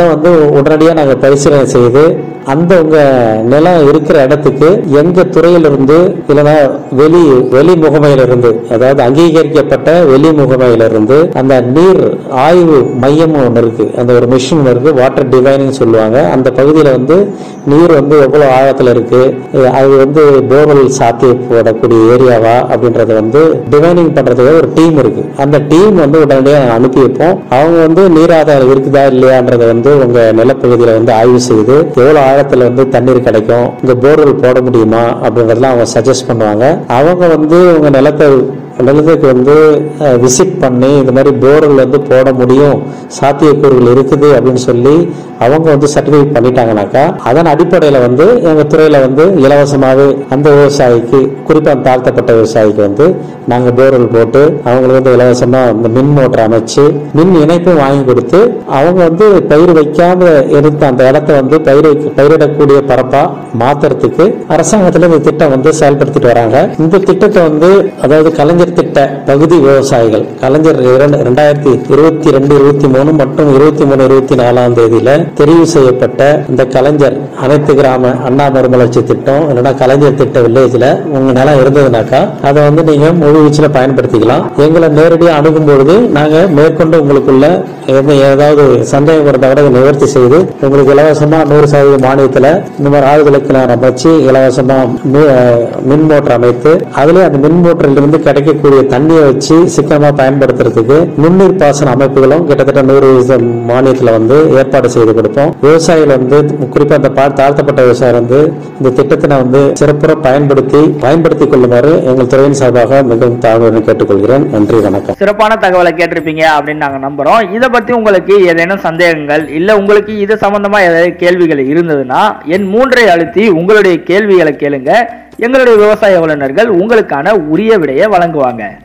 வந்து உடனடியாக நாங்கள் பரிசீலனை செய்து அந்த உங்க நிலம் இருக்கிற இடத்துக்கு எங்க துறையிலிருந்து இல்லைன்னா வெளி வெளி முகமையிலிருந்து அதாவது அங்கீகரிக்கப்பட்ட வெளி முகமையிலிருந்து அந்த நீர் ஆய்வு மையம் ஒன்று இருக்கு அந்த ஒரு மிஷின் இருக்கு வாட்டர் டிவைனிங் சொல்லுவாங்க அந்த பகுதியில் வந்து நீர் வந்து எவ்வளவு ஆழத்தில் இருக்கு அது வந்து போர்வெல் சாத்தியப்படக்கூடிய ஏரியாவா அப்படின்றத வந்து டிவைனிங் பண்றதுக்கு ஒரு டீம் இருக்கு அந்த டீம் வந்து உடனடியாக அனுப்பி வைப்போம் அவங்க வந்து நீர் ஆதாரம் இருக்குதா இல்லையான்றதை வந்து உங்க நிலப்பகுதியில வந்து ஆய்வு செய்து எவ்வளவு ஆழத்துல வந்து தண்ணீர் கிடைக்கும் இங்க போர்வெல் போட முடியுமா அப்படின்றதெல்லாம் அவங்க சஜஸ்ட் பண்ணுவாங்க அவங்க வந்து உங்க நிலத்தை நிலத்துக்கு வந்து விசிட் பண்ணி இந்த மாதிரி போர்வெல் வந்து போட முடியும் சாத்தியக்கூறுகள் இருக்குது அப்படின்னு சொல்லி அவங்க வந்து சர்டிஃபிகேட் பண்ணிட்டாங்கனாக்கா அதன் அடிப்படையில் வந்து எங்கள் துறையில் வந்து இலவசமாகவே அந்த விவசாயிக்கு குறிப்பாக தாழ்த்தப்பட்ட விவசாயிக்கு வந்து நாங்கள் போர்வெல் போட்டு அவங்களுக்கு வந்து இலவசமாக இந்த மின் மோட்டர் அமைச்சு மின் இணைப்பும் வாங்கி கொடுத்து அவங்க வந்து பயிர் வைக்காம இருந்த அந்த இடத்த வந்து பயிர் வைக்க- பயிரிடக்கூடிய பரப்பா மாத்துறதுக்கு அரசாங்கத்தில் இந்த திட்டம் வந்து செயல்படுத்திட்டு வராங்க இந்த திட்டத்தை வந்து அதாவது கலைஞர் திட்ட பகுதி விவசாயிகள் கலைஞர் இரண்டு- ரெண்டாயிரத்தி இருபத்தி ரெண்டு இருபத்தி மூணு மற்றும் இருபத்தி மூணு இருபத்தி நாலாம் தேதியில தெரிவு செய்யப்பட்ட இந்த கலைஞர் அனைத்து கிராம அண்ணா மறுமலர்ச்சி திட்டம் இல்லைன்னா கலைஞர் திட்ட வில்லேஜ்ல உங்க நிலம் இருந்ததுனாக்கா அதை வந்து நீங்க முழு வீச்சுல பயன்படுத்திக்கலாம் எங்களை நேரடியாக அணுகும் பொழுது நாங்க மேற்கொண்டு உங்களுக்குள்ள எந்த ஏதாவது சந்தேகம் இருந்தா கூட அதை நிவர்த்தி செய்து உங்களுக்கு இலவசமா நூறு சதவீத மானியத்துல இந்த மாதிரி ஆழ்துளை கிணறு அமைச்சு இலவசமா மி- மின் மோட்டர் அமைத்து அதுல அந்த மின் மோட்டரில் இருந்து கிடைக்கக்கூடிய தண்ணியை வச்சு சிக்கனமா பயன்படுத்துறதுக்கு நுண்ணீர் பாசன அமைப்புகளும் கிட்டத்தட்ட நூறு வீதம் மானியத்துல வந்து ஏற்பாடு செய்து கொடுப்போம் விவசாயிகள் வந்து குறிப்பா இந்த பா- தாழ்த்தப்பட்ட விவசாயிகள் வந்து இந்த திட்டத்தினை வந்து சிறப்புற பயன்படுத்தி பயன்படுத்திக் கொள்ளுமாறு எங்கள் துறையின் சார்பாக மிகவும் தாழ்வுடன் கேட்டுக்கொள்கிறேன் நன்றி வணக்கம் சிறப்பான தகவலை கேட்டிருப்பீங்க அப்படின்னு நாங்க நம்புறோம் இதை பத்தி உங்களுக்கு ஏதேனும் சந்தேகங்கள் இல்ல உங்களுக்கு இது சம்பந்தமா ஏதாவது கேள்விகள் இருந்ததுன்னா என் மூன்றை அழுத்தி உங்களுடைய கேள்விகளை கேளுங்க எங்களுடைய விவசாய வல்லுநர்கள் உங்களுக்கான உரிய விடையை வழங்குவாங்க